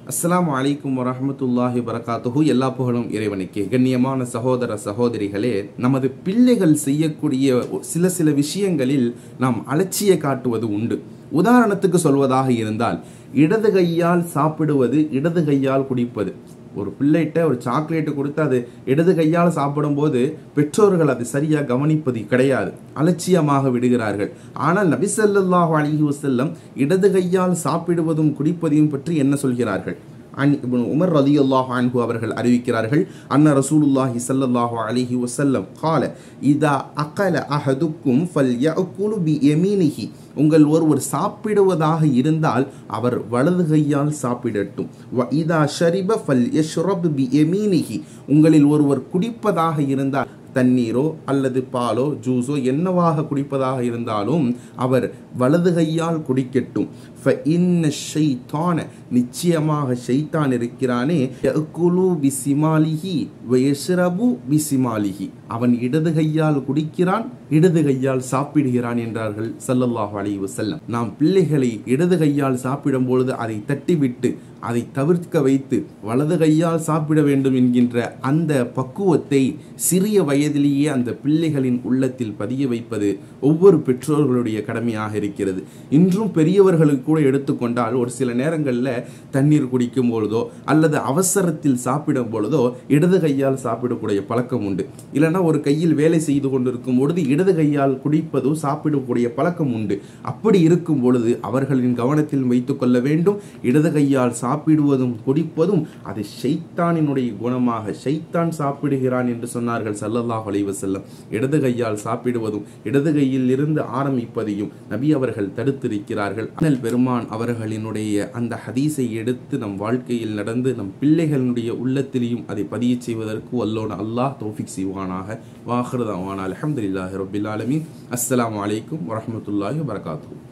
அஸ்ஸலாமு அலைக்கும் வரஹ்மத்துல்லாஹி வரகாத்துஹு எல்லா புகழும் இறைவனுக்கே கண்ணியமான சகோதர சகோதரிகளே நமது பிள்ளைகள் செய்யக்கூடிய சில சில விஷயங்களில் நாம் அலட்சிய காட்டுவது உண்டு உதாரணத்துக்கு சொல்வதாக இருந்தால் இடது கையால் சாப்பிடுவது இடது கையால் குடிப்பது ஒரு பிள்ளைகிட்ட ஒரு சாக்லேட் கொடுத்து அது இடது கையால் சாப்பிடும்போது பெற்றோர்கள் அது சரியா கவனிப்பது கிடையாது அலட்சியமாக விடுகிறார்கள் ஆனால் நபிசல்லாஹு அலிஹி வசல்லம் இடது கையால் சாப்பிடுவதும் குடிப்பதையும் பற்றி என்ன சொல்கிறார்கள் அன் இப்னு உமர் ரலியல்லாஹு அன்ஹு அவர்கள் அறிவிக்கிறார்கள் அன்ன ரசூலுல்லாஹி ஸல்லல்லாஹு அலைஹி வஸல்லம் قال இதா அகல அஹதுக்கும் ஃபல்யஅகுலு பியமீனிஹி உங்கள் ஒருவர் சாப்பிடுவதாக இருந்தால் அவர் வலது கையால் சாப்பிடட்டும் வ இதா ஷரிப ஃபல்யஷ்ரப் பியமீனிஹி உங்களில் ஒருவர் குடிப்பதாக இருந்தால் தண்ணீரோ அல்லது பாலோ ஜூஸோ என்னவாக குடிப்பதாக இருந்தாலும் அவர் வலது கையால் குடிக்கட்டும் நிச்சயமாக ஷைத்தான் இருக்கிறானே பிசிமாலிஹி வயஷ்ரபு பிசிமாலிஹி அவன் இடது கையால் குடிக்கிறான் இடது கையால் சாப்பிடுகிறான் என்றார்கள் சல்லல்லாஹு அலைஹி வஸல்லம் நாம் பிள்ளைகளை இடது கையால் சாப்பிடும் பொழுது அதை தட்டிவிட்டு அதை தவிர்க்க வைத்து வலது கையால் சாப்பிட வேண்டும் என்கின்ற அந்த பக்குவத்தை சிறிய வயதிலேயே அந்த பிள்ளைகளின் உள்ளத்தில் பதிய வைப்பது ஒவ்வொரு பெற்றோர்களுடைய கடமையாக இருக்கிறது இன்றும் பெரியவர்களுக்கு கூட எடுத்துக்கொண்டால் ஒரு சில நேரங்களில் தண்ணீர் குடிக்கும் பொழுதோ அல்லது அவசரத்தில் சாப்பிடும் பொழுதோ இடது கையால் சாப்பிடக்கூடிய பழக்கம் உண்டு இல்லைன்னா ஒரு கையில் வேலை செய்து கொண்டிருக்கும் பொழுது இடது கையால் குடிப்பதோ சாப்பிடக்கூடிய பழக்கம் உண்டு அப்படி இருக்கும் பொழுது அவர்களின் கவனத்தில் வைத்துக் கொள்ள வேண்டும் இடது கையால் சாப்பிடுவதும் குடிப்பதும் அது ஷைத்தானினுடைய குணமாக ஷைத்தான் சாப்பிடுகிறான் என்று சொன்னார்கள் சல்லல்லாஹ் அலைவசல்லம் இடது கையால் சாப்பிடுவதும் இடது கையில் இருந்து ஆரம்பிப்பதையும் நபி அவர்கள் தடுத்திருக்கிறார்கள் அண்ணல் பெருமான் அவர்களினுடைய அந்த ஹதீஸை எடுத்து நம் வாழ்க்கையில் நடந்து நம் பிள்ளைகளுடைய உள்ளத்திலையும் அதை பதிய செய்வதற்கு வல்லோன அல்லாஹ் தௌஃபிக் செய்வானாக வாஹ்ரதாவான அலமதுல்லாஹி ரபில் ஆலமீன் அஸ்ஸலாமு அலைக்கும் வரஹமத்துல்லாஹி வரகாத்தூ